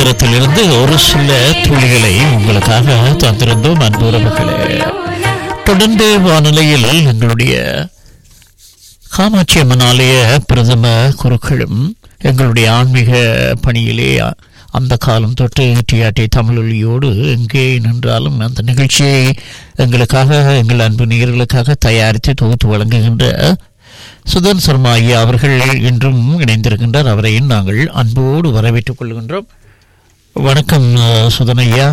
எந்திரத்திலிருந்து ஒரு சில துளிகளை உங்களுக்காக தந்திருந்தோம் அன்புறவுகளே தொடர்ந்து வானிலையில் எங்களுடைய காமாட்சி அம்மன் ஆலய பிரதம குருக்களும் எங்களுடைய ஆன்மீக பணியிலே அந்த காலம் தொட்டு டிஆர்டி தமிழொலியோடு எங்கே நின்றாலும் அந்த நிகழ்ச்சியை எங்களுக்காக எங்கள் அன்பு நேயர்களுக்காக தயாரித்து தொகுத்து வழங்குகின்ற சுதன் சர்மா ஐயா அவர்கள் இன்றும் இணைந்திருக்கின்றார் அவரையும் நாங்கள் அன்போடு வரவேற்றுக் கொள்கின்றோம் வணக்கம் அஹ், சுதன் ஐயா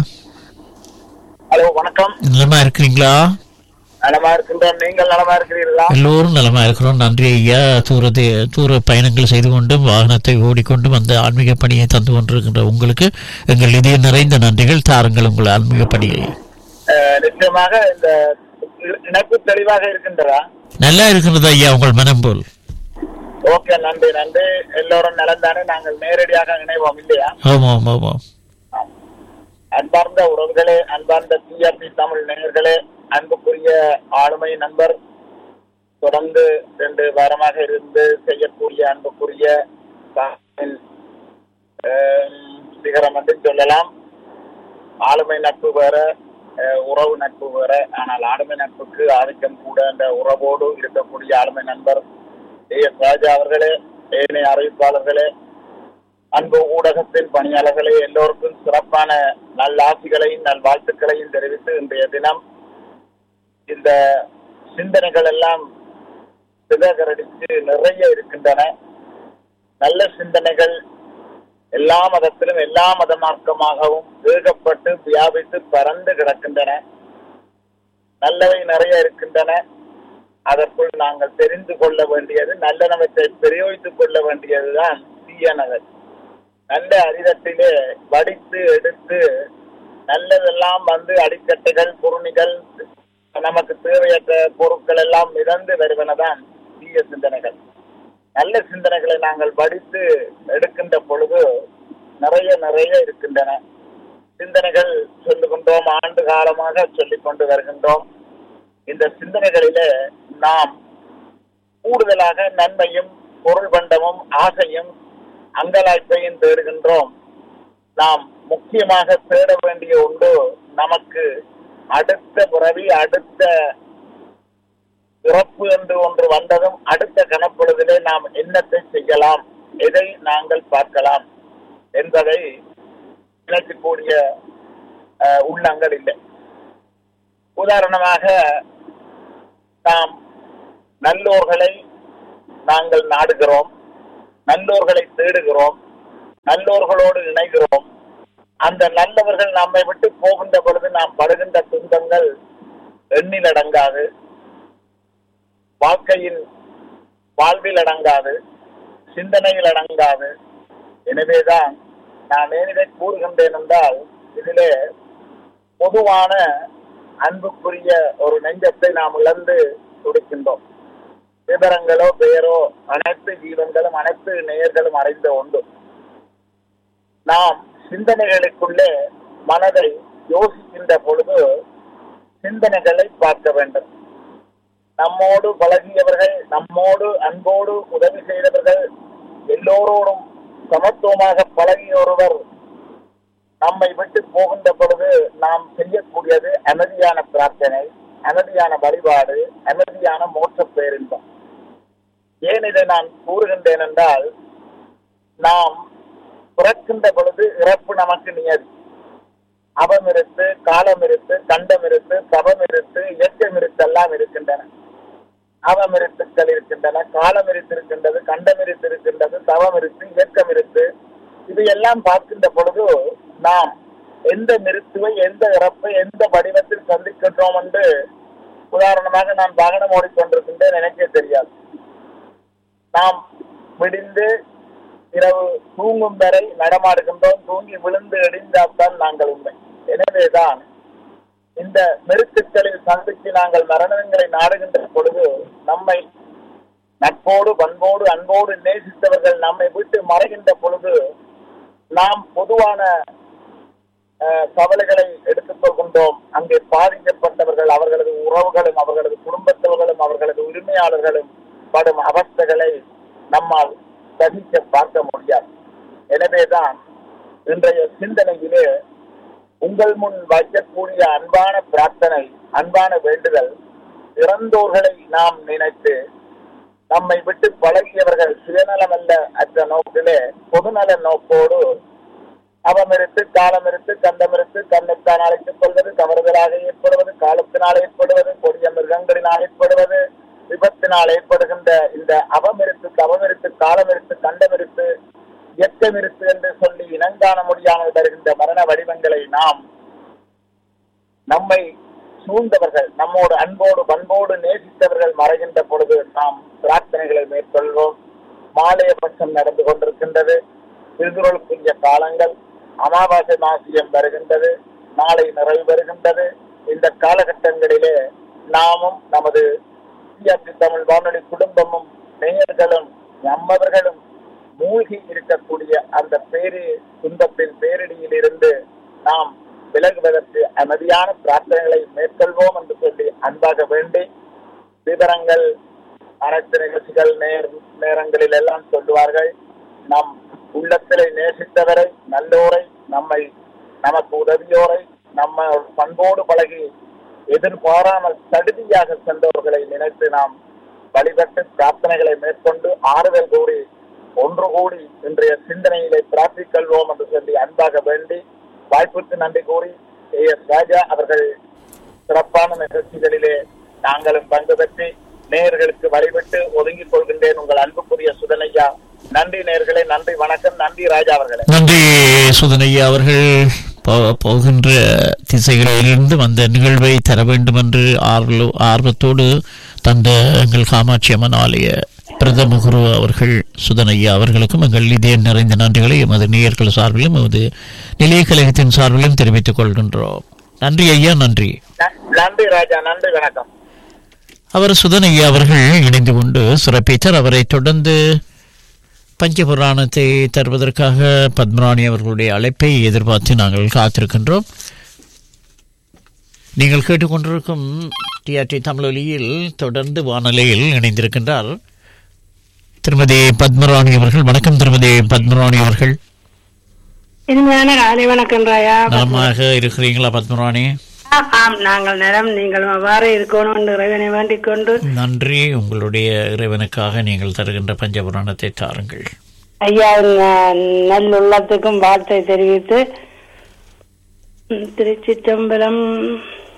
ஹலோ வணக்கம் நலமா இருக்கிறீங்களா நலமா இருக்கின்றோம் நீங்கள் நலமா இருக்கிறீர்களா எல்லோரும் நலமா இருக்கிறோம் நன்றி ஐயா தூரத்தை தூர பயணங்கள் செய்து கொண்டும் வாகனத்தை ஓடிக்கொண்டும் அந்த ஆன்மீக பணியை தந்து கொண்டிருக்கின்ற உங்களுக்கு எங்கள் இதய நிறைந்த நன்றிகள் தாருங்கள் உங்கள் ஆன்மீக பணியை அஹ், நிச்சயமாக இந்த இ- இணைப்பு தெளிவாக இருக்கின்றதா நல்லா இருக்கிறது ஐயா உங்கள் மனம் போல் ஓகே நன்றி நன்றி எல்லோரும் நலந்தானே நாங்கள் நேரடியாக இணைவோம் இல்லையா ஆமாம் ஆமாம் அன்பார்ந்த உறவுகளே அன்பார்ந்த டிஆர்பி தமிழ் நேயர்களே அன்புக்குரிய ஆளுமை நண்பர் தொடர்ந்து ரெண்டு வாரமாக இருந்து செய்யக்கூடிய அன்புக்குரிய சாமியின், ஆம், சிகரம் என்று சொல்லலாம் ஆளுமை நட்பு வேற அஹ், உறவு நட்பு வேற ஆனால் ஆளுமை நட்புக்கு ஆதிக்கம் கூட அந்த உறவோடு இருக்கக்கூடிய ஆளுமை நண்பர் ஏ எஸ் ராஜா அவர்களே ஏனைய அறிவிப்பாளர்களே அன்பு ஊடகத்தின் பணியாளர்களே எல்லோருக்கும் சிறப்பான நல்லாசிகளையும் நல்வாழ்த்துக்களையும் தெரிவித்து இன்றைய தினம் இந்த சிந்தனைகள் எல்லாம் சிதகரடித்து நிறைய இருக்கின்றன நல்ல சிந்தனைகள் எல்லா மதத்திலும் எல்லா மத மார்க்கமாகவும் வேகப்பட்டு வியாபித்து பறந்து கிடக்கின்றன நல்லவை நிறைய இருக்கின்றன அதற்குள் நாங்கள் தெரிந்து கொள்ள வேண்டியது நல்லனவற்றை பிரயோகித்துக் கொள்ள வேண்டியதுதான் தீயனவை நல்ல அரிதத்திலே வடித்து எடுத்து நல்லதெல்லாம் வந்து அடிக்கட்டைகள் குருணிகள் நமக்கு தேவையற்ற பொருட்கள் எல்லாம் மிதந்து வருவனதான் தீய சிந்தனைகள் நல்ல சிந்தனைகளை நாங்கள் வடித்து எடுக்கின்ற பொழுது நிறைய நிறைய இருக்கின்றன சிந்தனைகள் சொல்லுகின்றோம் ஆண்டு காலமாக சொல்லிக் கொண்டு வருகின்றோம் இந்த சிந்தனைகளிலே நாம் கூடுதலாக நன்மையும் பொருள் பண்டமும் ஆசையும் அங்கலாய்ப்பையும் தேடுகின்றோம் நாம் முக்கியமாக தேட வேண்டிய ஒன்று நமக்கு அடுத்த பிறவி அடுத்த பிறப்பு என்று ஒன்று வந்ததும் அடுத்த கணப்பொழுதிலே நாம் என்னத்தை செய்யலாம் எதை நாங்கள் பார்க்கலாம் என்பதை நினைக்கக்கூடிய அஹ், உள்ளங்கள் இல்லை உதாரணமாக நாம் நல்லோர்களை நாங்கள் நாடுகிறோம் நல்லோர்களை தேடுகிறோம் நல்லோர்களோடு இணைகிறோம் அந்த நல்லவர்கள் நம்மை விட்டு போகின்ற பொழுது நாம் படுகின்ற துன்பங்கள் எண்ணில் அடங்காது வாழ்க்கையின் வாழ்வில் அடங்காது சிந்தனையில் அடங்காது எனவேதான் நான் ஏன் இதை கூறுகின்றேன் என்றால் இதிலே பொதுவான அன்புக்குரிய ஒரு நெஞ்சத்தை நாம் இழந்து துடிக்கின்றோம் விவரங்களோ பெயரோ அனைத்து ஜீவன்களும் அனைத்து நேயர்களும் அறிந்த உண்டு நாம் சிந்தனைகளுக்குள்ளே மனதை யோசிக்கின்ற பொழுது சிந்தனைகளை பார்க்க வேண்டும் நம்மோடு பழகியவர்கள் நம்மோடு அன்போடு உதவி செய்தவர்கள் எல்லோரோடும் சமத்துவமாக பழகிய ஒருவர் நம்மை விட்டு போகின்ற பொழுது நாம் செய்யக்கூடியது அமைதியான பிரார்த்தனை அமைதியான வழிபாடு அமைதியான மோட்ச பேரின்பம் ஏன் இதை நான் கூறுகின்றேன் என்றால் நாம் பிறக்கின்ற பொழுது இறப்பு நமக்கு நியதி அவம் இருத்து காலம் இருத்து கண்டம் இருத்து தவம் இருத்து இயக்கம் இருத்து எல்லாம் இருக்கின்றன அவம் இருத்துக்கள் இருக்கின்றன காலம் இருத்திருக்கின்றது கண்டம் இருத்திருக்கின்றது தவம் இருக்கு இயக்கம் இருக்கு இது எல்லாம் பார்க்கின்ற பொழுது நாம் எந்த நிறுத்துவை எந்த இறப்பை எந்த வடிவத்தில் சந்திக்கின்றோம் என்று உதாரணமாக நான் வாகனம் ஓடிக்கொண்டிருக்கின்றேன் எனக்கே தெரியாது நாம் விடிந்து இரவு தூங்கும் வரை நடமாடுகின்றோம் தூங்கி விழுந்து எடிந்தால்தான் நாங்கள் உண்மை எனவேதான் இந்த மெருத்துக்களில் சந்தித்து நாங்கள் மரணங்களை நாடுகின்ற பொழுது நம்மை நட்போடு பண்போடு அன்போடு நேசித்தவர்கள் நம்மை விட்டு மறைகின்ற பொழுது நாம் பொதுவான அஹ், கவலைகளை எடுத்துக் கொள்கின்றோம் அங்கே பாதிக்கப்பட்டவர்கள் அவர்களது உறவுகளும் அவர்களது குடும்பத்தவர்களும் அவர்களது உரிமையாளர்களும் படும் அவஸ்தைகளை நம்மால் சகிக்க பார்க்க முடியாது எனவேதான் இன்றைய சிந்தனையிலே உங்கள் முன் வைக்கக்கூடிய அன்பான பிரார்த்தனை அன்பான வேண்டுதல் இறந்தோர்களை நாம் நினைத்து நம்மை விட்டு பழகியவர்கள் சுயநலமல்ல அற்ற நோக்கிலே பொதுநல நோக்கோடு அவமிருத்து காலமிருத்து கண்டமிருத்து கண்ணுத்தான் அழைத்துக் கொள்வது தவறுதலாக ஏற்படுவது காலத்தினால் ஏற்படுவது கொடிய மிருகங்களினால் ஏற்படுவது விபத்தினால் ஏற்படுகின்ற இந்த அவமிருத்து தவமிருத்து காலமிருத்து கண்டமிருத்து இயக்கமிருத்து என்று சொல்லி இனங்காண முடியாமல் வருகின்ற மரண வடிவங்களை நாம் நம்மை சூழ்ந்தவர்கள் நம்மோடு அன்போடு பண்போடு நேசித்தவர்கள் மறைகின்ற பொழுது நாம் பிரார்த்தனைகளை மேற்கொள்வோம் மாலைய பட்சம் நடந்து கொண்டிருக்கின்றது திருக்குறளுக்குரிய காலங்கள் அமாவாசை மாசியம் வருகின்றது நாளை நிறைவு வருகின்றது இந்த காலகட்டங்களிலே நாமும் நமது சிஆர்டி தமிழ் வானொலி குடும்பமும் நேயர்களும் நம்மவர்களும் மூழ்கி இருக்கக்கூடிய அந்த பேரு துன்பத்தின் பேரிடியில் இருந்து நாம் விலகுவதற்கு அமைதியான பிரார்த்தனைகளை மேற்கொள்வோம் என்று சொல்லி அன்பாக வேண்டி விவரங்கள் அனைத்து நிகழ்ச்சிகள் நேர் நேரங்களில் எல்லாம் சொல்லுவார்கள் நம் உள்ளத்திலே நேசித்தவரை நல்லோரை நம்மை நமக்கு உதவியோரை நம்ம பண்போடு பழகி எதிர்பாராமல் தகுதியாக சென்றவர்களை நினைத்து நாம் வழிபட்டு பிரார்த்தனைகளை மேற்கொண்டு ஆறுதல் கூறி ஒன்று கூடி இன்றைய சிந்தனையிலே பிரார்த்திக்கொள்வோம் என்று சொல்லி அன்பாக வேண்டி வாய்ப்புக்கு நன்றி கூறி ஏ எஸ் ராஜா அவர்கள் சிறப்பான நிகழ்ச்சிகளிலே நாங்களும் பங்கு பெற்று நேயர்களுக்கு வழிபட்டு ஒதுங்கிக் கொள்கின்றேன் உங்கள் அன்புக்குரிய சுதனையா நன்றி நேயர்களே நன்றி வணக்கம் நன்றி ராஜா அவர்களே நன்றி சுதனையா அவர்கள் போ- போகின்ற திசைகளிலிருந்து வந்த நிகழ்வை தர வேண்டும் என்று ஆர்வ- ஆர்வத்தோடு தந்த எங்கள் காமாட்சி அம்மன் ஆலய பிரதம குரு அவர்கள் சுதனையா அவர்களுக்கும் எங்கள் இதய நிறைந்த நன்றிகளை எமது நேயர்கள் சார்பிலும் எமது நிலைய கழகத்தின் சார்பிலும் தெரிவித்துக் கொள்கின்றோம் நன்றி ஐயா நன்றி ந- நன்றி ராஜா நன்றி வணக்கம் அவர் சுதனையா அவர்கள் இணைந்து கொண்டு சிறப்பித்தார் அவரை தொடர்ந்து பஞ்சபுராணத்தை தருவதற்காக பத்மராணி அவர்களுடைய அழைப்பை எதிர்பார்த்து நாங்கள் காத்திருக்கின்றோம் நீங்கள் கேட்டுக்கொண்டிருக்கும் டிஆர்டி தமிழொலியில் தொடர்ந்து வானொலியில் இணைந்திருக்கின்றார் திருமதி பத்மராணி அவர்கள் வணக்கம் திருமதி பத்மராணி அவர்கள் இனிமையான காலை வணக்கம் ராயா நலமாக இருக்கிறீங்களா பத்மராணி ஆ, ஆம் நாங்கள் நலம் நீங்கள் அவ்வாறு இருக்கணும் என்று இறைவனை வேண்டிக் கொண்டு நன்றி உங்களுடைய இறைவனுக்காக நீங்கள் தருகின்ற பஞ்சபுராணத்தை தாருங்கள் ஐயா நல்லுள்ளத்துக்கும் வாழ்த்தை தெரிவித்து ம், திருச்சிற்றம்பலம்